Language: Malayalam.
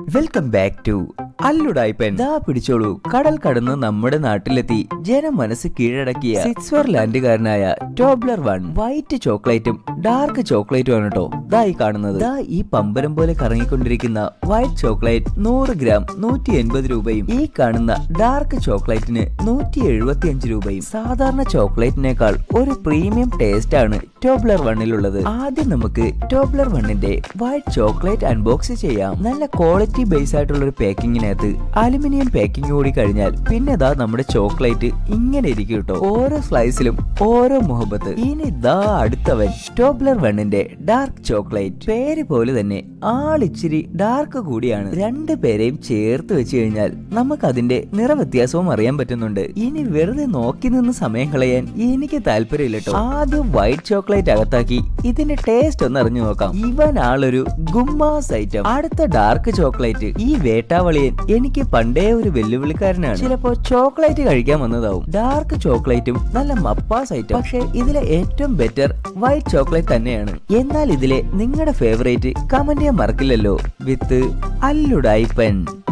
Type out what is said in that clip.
വെൽക്കം ബാക്ക് ടു അല്ലുടായ്പൻ ദാ പിടിച്ചോളൂ കടൽ കടന്ന് നമ്മുടെ നാട്ടിലെത്തി ജനമനസ് കീഴടക്കിയ സ്വിറ്റ്സർലാൻഡുകാരനായ ടോബ്ലർ വൺ വൈറ്റ് ചോക്ലേറ്റും ഡാർക്ക് ചോക്ലേറ്റും ആണ് കേട്ടോ ദാ ഈ കാണുന്നത് ദാ ഈ പമ്പരം പോലെ കറങ്ങിക്കൊണ്ടിരിക്കുന്ന വൈറ്റ് ചോക്ലേറ്റ് നൂറ് ഗ്രാം നൂറ്റി എൺപത് രൂപയും ഈ കാണുന്ന ഡാർക്ക് ചോക്ലേറ്റിന് നൂറ്റി എഴുപത്തി അഞ്ച് രൂപയും സാധാരണ ചോക്ലേറ്റിനേക്കാൾ ഒരു പ്രീമിയം ടേസ്റ്റ് ആണ് ടോബ്ലർ വണ്ണിലുള്ളത് ആദ്യം നമുക്ക് ടോബ്ലർ വണ്ണിന്റെ വൈറ്റ് ചോക്ലേറ്റ് അൺബോക്സ് ചെയ്യാം നല്ല ക്വാളിറ്റി ബേസ് ആയിട്ടുള്ള ഒരു പാക്കിങ്ങിനകത്ത് അലുമിനിയം പാക്കിംഗ് കൂടി കഴിഞ്ഞാൽ പിന്നെ ദാ നമ്മുടെ ചോക്ലേറ്റ് ഇങ്ങനെ ഇരിക്കും കേട്ടോ ഓരോ സ്ലൈസിലും ഓരോ മുഹബത്ത് ഇനി ദാ അടുത്തവൻ ടോബ്ലർ വണ്ണിന്റെ ഡാർക്ക് ചോക്ലേറ്റ് പേര് പോലെ തന്നെ ആളിച്ചിരി ഡാർക്ക് കൂടിയാണ് രണ്ടു പേരെയും ചേർത്ത് വെച്ച് കഴിഞ്ഞാൽ നമുക്ക് അതിന്റെ നിറവ്യത്യാസവും അറിയാൻ പറ്റുന്നുണ്ട് ഇനി വെറുതെ നോക്കി നിന്ന് സമയം കളയാൻ എനിക്ക് താല്പര്യമില്ല കേട്ടോ ആദ്യം വൈറ്റ് ചോക്ലേറ്റ് അകത്താക്കി ഇതിന്റെ ടേസ്റ്റ് ഒന്ന് അറിഞ്ഞു നോക്കാം ഇവൻ ആളൊരു ഗുമ്മാസ് ഐറ്റം അടുത്ത ഡാർക്ക് ചോക്ലേറ്റ് ഈ വേട്ടാവളിയൻ എനിക്ക് പണ്ടേ ഒരു വെല്ലുവിളിക്കാരനാണ് ചിലപ്പോ ചോക്ലേറ്റ് കഴിക്കാൻ വന്നതാവും ഡാർക്ക് ചോക്ലേറ്റും നല്ല മപ്പാസ് ഐറ്റം പക്ഷെ ഇതിലെ ഏറ്റവും ബെറ്റർ വൈറ്റ് ചോക്ലേറ്റ് തന്നെയാണ് എന്നാൽ ഇതിലെ നിങ്ങളുടെ ഫേവറേറ്റ് കമന്റ് ചെയ്യാൻ മറക്കില്ലല്ലോ വിത്ത് അല്ലുടായിപ്പൻ